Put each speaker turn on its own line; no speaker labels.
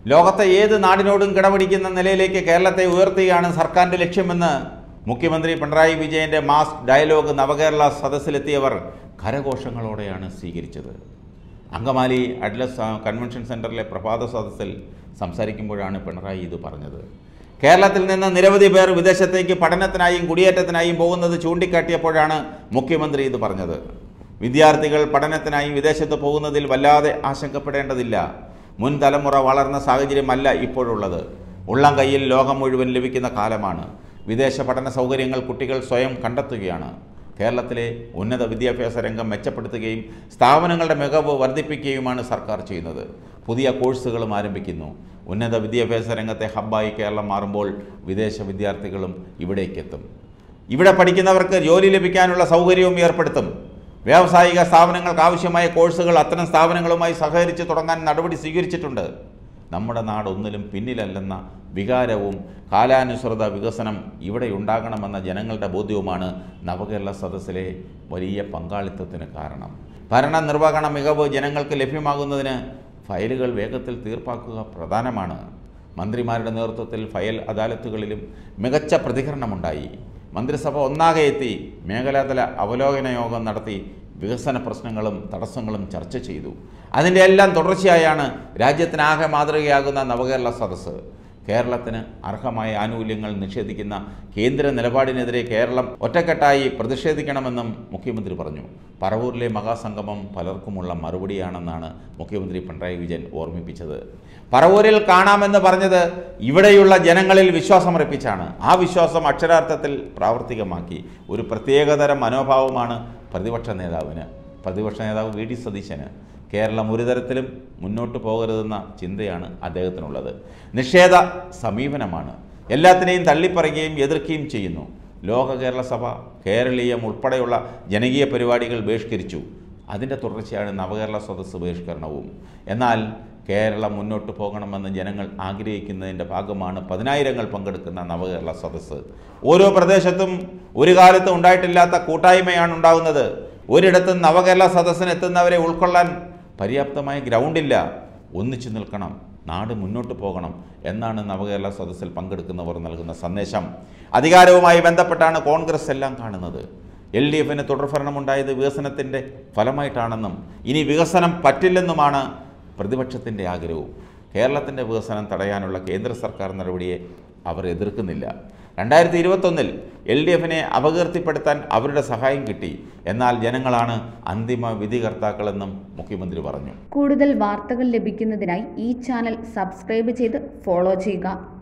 ലോകത്തെ ഏത് നാടിനോടും കിടപിടിക്കുന്ന നിലയിലേക്ക് കേരളത്തെ ഉയർത്തുകയാണ് സർക്കാരിൻ്റെ ലക്ഷ്യമെന്ന് മുഖ്യമന്ത്രി പിണറായി വിജയന്റെ മാസ് ഡയലോഗ് നവകേരള സദസ്സിലെത്തിയവർ കരഘോഷങ്ങളോടെയാണ് സ്വീകരിച്ചത് അങ്കമാലി അഡ്ലസ് കൺവെൻഷൻ സെൻറ്ററിലെ പ്രഭാത സദസ്സിൽ സംസാരിക്കുമ്പോഴാണ് പിണറായി ഇത് പറഞ്ഞത് കേരളത്തിൽ നിന്ന് നിരവധി പേർ വിദേശത്തേക്ക് പഠനത്തിനായും കുടിയേറ്റത്തിനായും പോകുന്നത് ചൂണ്ടിക്കാട്ടിയപ്പോഴാണ് മുഖ്യമന്ത്രി ഇത് പറഞ്ഞത് വിദ്യാർത്ഥികൾ പഠനത്തിനായി വിദേശത്ത് പോകുന്നതിൽ വല്ലാതെ ആശങ്കപ്പെടേണ്ടതില്ല മുൻ തലമുറ വളർന്ന സാഹചര്യമല്ല ഇപ്പോഴുള്ളത് ഉള്ളം കയ്യിൽ ലോകം മുഴുവൻ ലഭിക്കുന്ന കാലമാണ് വിദേശ പഠന സൗകര്യങ്ങൾ കുട്ടികൾ സ്വയം കണ്ടെത്തുകയാണ് കേരളത്തിലെ ഉന്നത വിദ്യാഭ്യാസ രംഗം മെച്ചപ്പെടുത്തുകയും സ്ഥാപനങ്ങളുടെ മികവ് വർദ്ധിപ്പിക്കുകയുമാണ് സർക്കാർ ചെയ്യുന്നത് പുതിയ കോഴ്സുകളും ആരംഭിക്കുന്നു ഉന്നത വിദ്യാഭ്യാസ രംഗത്തെ ഹബ്ബായി കേരളം മാറുമ്പോൾ വിദേശ വിദ്യാർത്ഥികളും ഇവിടേക്കെത്തും ഇവിടെ പഠിക്കുന്നവർക്ക് ജോലി ലഭിക്കാനുള്ള സൗകര്യവും ഏർപ്പെടുത്തും വ്യാവസായിക സ്ഥാപനങ്ങൾക്ക് ആവശ്യമായ കോഴ്സുകൾ അത്തരം സ്ഥാപനങ്ങളുമായി സഹകരിച്ച് തുടങ്ങാൻ നടപടി സ്വീകരിച്ചിട്ടുണ്ട് നമ്മുടെ നാട് ഒന്നിലും പിന്നിലല്ലെന്ന വികാരവും കാലാനുസൃത വികസനം ഇവിടെ ഉണ്ടാകണമെന്ന ജനങ്ങളുടെ ബോധ്യവുമാണ് നവകേരള സദസ്സിലെ വലിയ പങ്കാളിത്തത്തിന് കാരണം ഭരണനിർവഹണ മികവ് ജനങ്ങൾക്ക് ലഭ്യമാകുന്നതിന് ഫയലുകൾ വേഗത്തിൽ തീർപ്പാക്കുക പ്രധാനമാണ് മന്ത്രിമാരുടെ നേതൃത്വത്തിൽ ഫയൽ അദാലത്തുകളിലും മികച്ച പ്രതികരണമുണ്ടായി മന്ത്രിസഭ ഒന്നാകെ എത്തി മേഖലാതല അവലോകന യോഗം നടത്തി വികസന പ്രശ്നങ്ങളും തടസ്സങ്ങളും ചർച്ച ചെയ്തു അതിൻ്റെ എല്ലാം തുടർച്ചയായാണ് രാജ്യത്തിനാകെ മാതൃകയാകുന്ന നവകേരള സദസ്സ് കേരളത്തിന് അർഹമായ ആനുകൂല്യങ്ങൾ നിഷേധിക്കുന്ന കേന്ദ്ര നിലപാടിനെതിരെ കേരളം ഒറ്റക്കെട്ടായി പ്രതിഷേധിക്കണമെന്നും മുഖ്യമന്ത്രി പറഞ്ഞു പറവൂരിലെ മഹാസംഗമം പലർക്കുമുള്ള മറുപടിയാണെന്നാണ് മുഖ്യമന്ത്രി പിണറായി വിജയൻ ഓർമ്മിപ്പിച്ചത് പറവൂരിൽ കാണാമെന്ന് പറഞ്ഞത് ഇവിടെയുള്ള ജനങ്ങളിൽ വിശ്വാസമർപ്പിച്ചാണ് ആ വിശ്വാസം അക്ഷരാർത്ഥത്തിൽ പ്രാവർത്തികമാക്കി ഒരു പ്രത്യേകതരം മനോഭാവമാണ് പ്രതിപക്ഷ നേതാവിന് പ്രതിപക്ഷ നേതാവ് വി ഡി സതീശന് കേരളം ഒരു തരത്തിലും മുന്നോട്ട് പോകരുതെന്ന ചിന്തയാണ് അദ്ദേഹത്തിനുള്ളത് നിഷേധ സമീപനമാണ് എല്ലാത്തിനെയും തള്ളിപ്പറയുകയും എതിർക്കുകയും ചെയ്യുന്നു ലോക കേരള സഭ കേരളീയം ഉൾപ്പെടെയുള്ള ജനകീയ പരിപാടികൾ ബഹിഷ്കരിച്ചു അതിൻ്റെ തുടർച്ചയാണ് നവകേരള സദസ്സ് ബഹിഷ്കരണവും എന്നാൽ കേരളം മുന്നോട്ട് പോകണമെന്ന് ജനങ്ങൾ ആഗ്രഹിക്കുന്നതിൻ്റെ ഭാഗമാണ് പതിനായിരങ്ങൾ പങ്കെടുക്കുന്ന നവകേരള സദസ്സ് ഓരോ പ്രദേശത്തും ഒരു കാലത്തും ഉണ്ടായിട്ടില്ലാത്ത കൂട്ടായ്മയാണ് ഉണ്ടാകുന്നത് ഒരിടത്തും നവകേരള സദസ്സിന് എത്തുന്നവരെ ഉൾക്കൊള്ളാൻ പര്യാപ്തമായ ഗ്രൗണ്ടില്ല ഒന്നിച്ചു നിൽക്കണം നാട് മുന്നോട്ട് പോകണം എന്നാണ് നവകേരള സദസ്സിൽ പങ്കെടുക്കുന്നവർ നൽകുന്ന സന്ദേശം അധികാരവുമായി ബന്ധപ്പെട്ടാണ് കോൺഗ്രസ് എല്ലാം കാണുന്നത് എൽ ഡി എഫിന് തുടർഭരണമുണ്ടായത് വികസനത്തിൻ്റെ ഫലമായിട്ടാണെന്നും ഇനി വികസനം പറ്റില്ലെന്നുമാണ് പ്രതിപക്ഷത്തിൻ്റെ ആഗ്രഹവും കേരളത്തിൻ്റെ വികസനം തടയാനുള്ള കേന്ദ്ര സർക്കാർ നടപടിയെ അവർ എതിർക്കുന്നില്ല രണ്ടായിരത്തി ഇരുപത്തൊന്നിൽ എൽ ഡി എഫിനെ അപകീർത്തിപ്പെടുത്താൻ അവരുടെ സഹായം കിട്ടി എന്നാൽ ജനങ്ങളാണ് അന്തിമ വിധികർത്താക്കളെന്നും മുഖ്യമന്ത്രി പറഞ്ഞു
കൂടുതൽ വാർത്തകൾ ലഭിക്കുന്നതിനായി ഈ ചാനൽ സബ്സ്ക്രൈബ് ചെയ്ത് ഫോളോ ചെയ്യുക